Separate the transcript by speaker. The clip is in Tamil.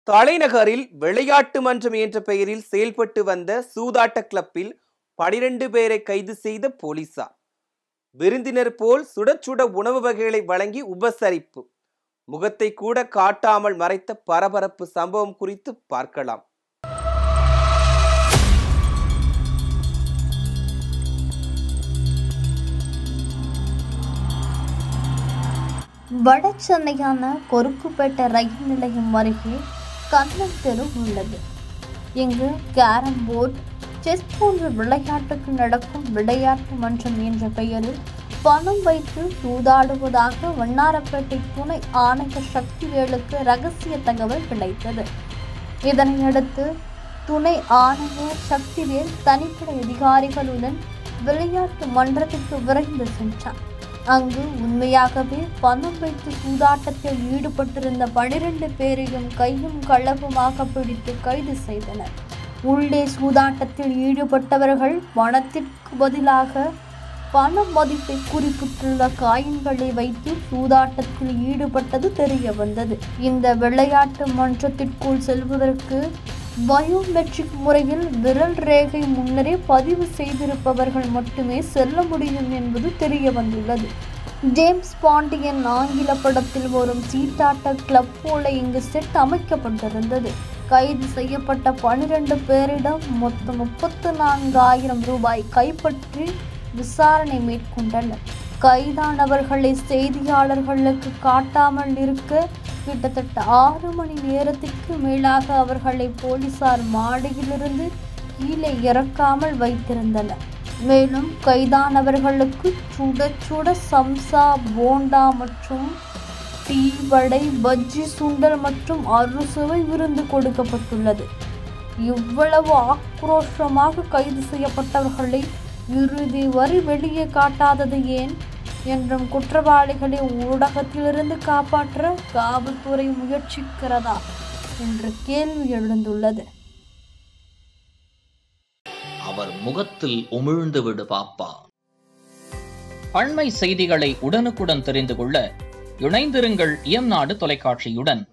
Speaker 1: தலைநகரில் விளையாட்டு மன்றம் என்ற பெயரில் செயல்பட்டு வந்த சூதாட்ட கிளப்பில் பனிரெண்டு பேரை கைது செய்த போலீசார் விருந்தினர் போல் சுட சுட உணவு வகைகளை வழங்கி உபசரிப்பு முகத்தை கூட காட்டாமல் மறைத்த பரபரப்பு சம்பவம் குறித்து பார்க்கலாம்
Speaker 2: வட சென்னையான கொருக்குப்பேட்டை ரயில் நிலையம் அருகே கண்ணன் தெரு உள்ளது இங்கு கேரம் போர்டு செஸ் போன்ற விளையாட்டுக்கு நடக்கும் விளையாட்டு மன்றம் என்ற பெயரில் பணம் வைத்து சூதாடுவதாக வண்ணாரப்பேட்டை துணை ஆணையர் சக்திவேலுக்கு ரகசிய தகவல் கிடைத்தது இதனையடுத்து துணை ஆணையர் சக்திவேல் தனிப்படை அதிகாரிகளுடன் விளையாட்டு மன்றத்திற்கு விரைந்து சென்றார் அங்கு உண்மையாகவே பணம் வைத்து சூதாட்டத்தில் ஈடுபட்டிருந்த பனிரெண்டு பேரையும் கையும் களவுமாக பிடித்து கைது செய்தனர் உள்ளே சூதாட்டத்தில் ஈடுபட்டவர்கள் பணத்திற்கு பதிலாக பண மதிப்பை குறிப்பிட்டுள்ள காயின்களை வைத்து சூதாட்டத்தில் ஈடுபட்டது தெரிய வந்தது இந்த விளையாட்டு மன்றத்திற்குள் செல்வதற்கு பயோமெட்ரிக் முறையில் விரல் ரேகை முன்னரே பதிவு செய்திருப்பவர்கள் மட்டுமே செல்ல முடியும் என்பது தெரிய வந்துள்ளது ஜேம்ஸ் பாண்டியன் ஆங்கில படத்தில் வரும் சீட்டாட்ட கிளப் போல இங்கு செட் அமைக்கப்பட்டிருந்தது கைது செய்யப்பட்ட பனிரெண்டு பேரிடம் மொத்தம் முப்பத்து நான்காயிரம் ரூபாய் கைப்பற்றி விசாரணை மேற்கொண்டனர் கைதானவர்களை செய்தியாளர்களுக்கு காட்டாமல் இருக்க கிட்டத்தட்ட ஆறு மணி நேரத்திற்கு மேலாக அவர்களை போலீசார் மாடியிலிருந்து கீழே இறக்காமல் வைத்திருந்தனர் மேலும் கைதானவர்களுக்கு சுட சுட சம்சா போண்டா மற்றும் டீ வடை பஜ்ஜி சுண்டல் மற்றும் அறுசுவை விருந்து கொடுக்கப்பட்டுள்ளது இவ்வளவு ஆக்ரோஷமாக கைது செய்யப்பட்டவர்களை இறுதி வரை வெளியே காட்டாதது ஏன் என்றும் குற்றவாளிகளை ஊடகத்திலிருந்து காப்பாற்ற காவல்துறை முயற்சிக்கிறதா என்ற கேள்வி எழுந்துள்ளது
Speaker 3: அவர் முகத்தில் உமிழ்ந்து விடு பாப்பா அண்மை செய்திகளை உடனுக்குடன் தெரிந்து கொள்ள இணைந்திருங்கள் எம் நாடு தொலைக்காட்சியுடன்